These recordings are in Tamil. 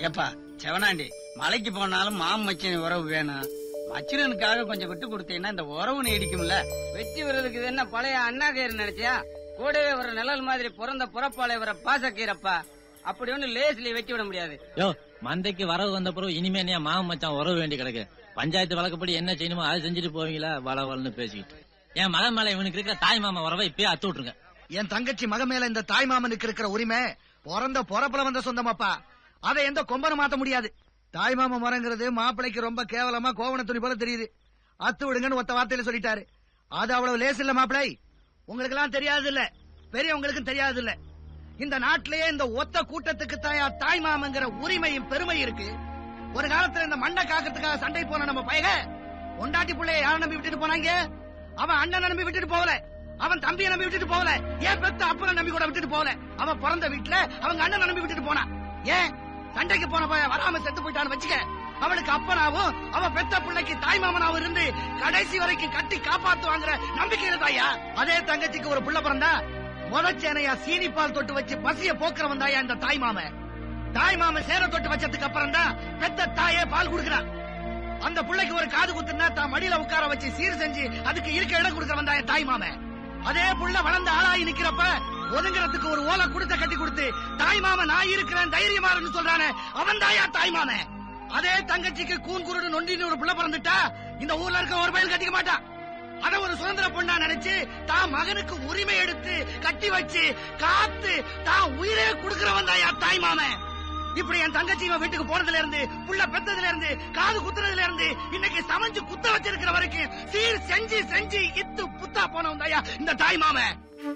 ஏப்பா செவனாண்டி மலைக்கு போனாலும் மாம் மச்சின் உறவு வேணும் மச்சினனுக்காக கொஞ்சம் விட்டு கொடுத்தீங்கன்னா இந்த உறவு நீடிக்கும்ல வெற்றி வர்றதுக்கு இது என்ன பழைய அண்ணா கயிறு நினைச்சியா கூடவே வர நிழல் மாதிரி பிறந்த புறப்பாலை வர பாசக்கீரப்பா அப்படி ஒண்ணு லேஸ்லி வெட்டி விட முடியாது யோ மந்தைக்கு வரவு வந்த பிறகு இனிமே நீ மாமன் மச்சான் உறவு வேண்டி கிடக்கு பஞ்சாயத்து வழக்கப்படி என்ன செய்யணுமோ அதை செஞ்சுட்டு போவீங்களா வள வளன்னு பேசிக்கிட்டு என் மகன் மேல இவனுக்கு இருக்கிற தாய் மாமா உறவை இப்பயே அத்து விட்டுருங்க என் தங்கச்சி மக மேல இந்த தாய் மாமனுக்கு இருக்கிற உரிமை பிறந்த பொறப்புல வந்த சொந்தமாப்பா அதை எந்த கொம்பனும் மாத்த முடியாது தாய் மாமா மரங்கிறது மாப்பிளைக்கு ரொம்ப கேவலமா கோவண துணி போல தெரியுது அத்து விடுங்கன்னு ஒத்த வார்த்தையில சொல்லிட்டாரு அது அவ்வளவு லேஸ் இல்ல மாப்பிளை உங்களுக்கு எல்லாம் தெரியாது இல்ல பெரியவங்களுக்கும் தெரியாது இல்ல இந்த நாட்டிலேயே இந்த ஒத்த கூட்டத்துக்கு தாயா தாய் மாமங்கிற உரிமையும் பெருமை இருக்கு ஒரு காலத்துல இந்த மண்ணை காக்கிறதுக்காக சண்டை போன நம்ம பையக பொண்டாட்டி பிள்ளைய யார நம்பி விட்டுட்டு போனாங்க அவன் அண்ணன் நம்பி விட்டுட்டு போகல அவன் தம்பியை நம்பி விட்டுட்டு போகல ஏன் பெத்த அப்பனை நம்பி கூட விட்டுட்டு போகல அவன் பிறந்த வீட்டுல அவங்க அண்ணன் நம்பி விட்டுட்டு போனான் ஏன் சண்டைக்கு போன பையன் வராம செத்து போயிட்டான்னு வச்சுக்க அவனுக்கு அப்பனாவும் அவன் பெத்த பிள்ளைக்கு தாய் மாமனாவும் இருந்து கடைசி வரைக்கும் கட்டி காப்பாத்துவாங்கிற நம்பிக்கையில தாயா அதே தங்கச்சிக்கு ஒரு புள்ள பிறந்தா முதச்சேனையா சீனி பால் தொட்டு வச்சு பசிய போக்குறவன் தாயா இந்த தாய் மாமன் தாய் மாமன் சேர தொட்டு வச்சதுக்கு அப்புறம் தான் பெத்த தாயே பால் குடுக்கிறான் அந்த பிள்ளைக்கு ஒரு காது குத்துனா தான் மடியில உட்கார வச்சு சீர் செஞ்சு அதுக்கு இருக்க இடம் கொடுக்க வந்தா என் தாய் மாமன் அதே புள்ள வளர்ந்து ஆளாகி நிக்கிறப்ப ஒதுங்குறதுக்கு ஒரு ஓலை கொடுத்த கட்டி கொடுத்து தாய் மாமன் நான் இருக்கிறேன் தைரியமா இருந்து சொல்றானே அவன் தாயா தாய் மாமன் அதே தங்கச்சிக்கு கூன் குருடு நொண்டின்னு ஒரு புள்ள பிறந்துட்டா இந்த ஊர்ல இருக்க ஒரு பயில் கட்டிக்க மாட்டான் அத ஒரு சுதந்திர பொண்ணா நினைச்சு தான் மகனுக்கு உரிமை எடுத்து கட்டி வச்சு காத்து தான் உயிரே கொடுக்கிறவன் தாயா தாய் மாமன் இப்படி என் தங்கச்சி இவன் வீட்டுக்கு போனதுல இருந்து புள்ள பெத்ததுல இருந்து காது குத்துறதுல இருந்து இன்னைக்கு சமைஞ்சு குத்த வச்சிருக்கிற வரைக்கும் சீர் செஞ்சு செஞ்சு இத்து புத்தா போனவன் தாயா இந்த தாய் மாமன்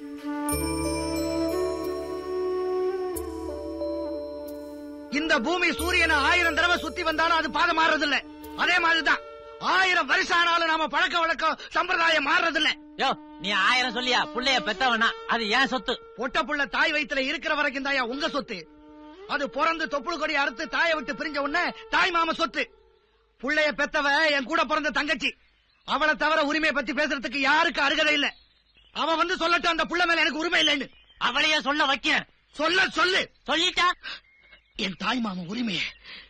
இந்த பூமி சூரியனை ஆயிரம் தடவை சுத்தி வந்தாலும் அது பாதை மாறுறது இல்ல அதே மாதிரிதான் ஆயிரம் வருஷம் ஆனாலும் நாம பழக்க வழக்கம் சம்பிரதாயம் மாறுறது இல்ல யோ நீ ஆயிரம் சொல்லியா புள்ளைய பெத்தவனா அது ஏன் சொத்து பொட்ட புள்ள தாய் வயித்துல இருக்கிற வரைக்கும் தாயா உங்க சொத்து அது பிறந்து தொப்புள் கொடி அறுத்து தாயை விட்டு பிரிஞ்ச உடனே தாய் மாம சொத்து புள்ளைய பெத்தவ என் கூட பிறந்த தங்கச்சி அவளை தவிர உரிமையை பத்தி பேசுறதுக்கு யாருக்கு அருகதை இல்ல அவ வந்து சொல்லட்டும் அந்த புள்ள மேல எனக்கு உரிமை இல்லைன்னு அவளையே சொல்ல வைக்க சொல்ல சொல்லு சொல்லிட்டா என் தாய் மாமன் உரிமையை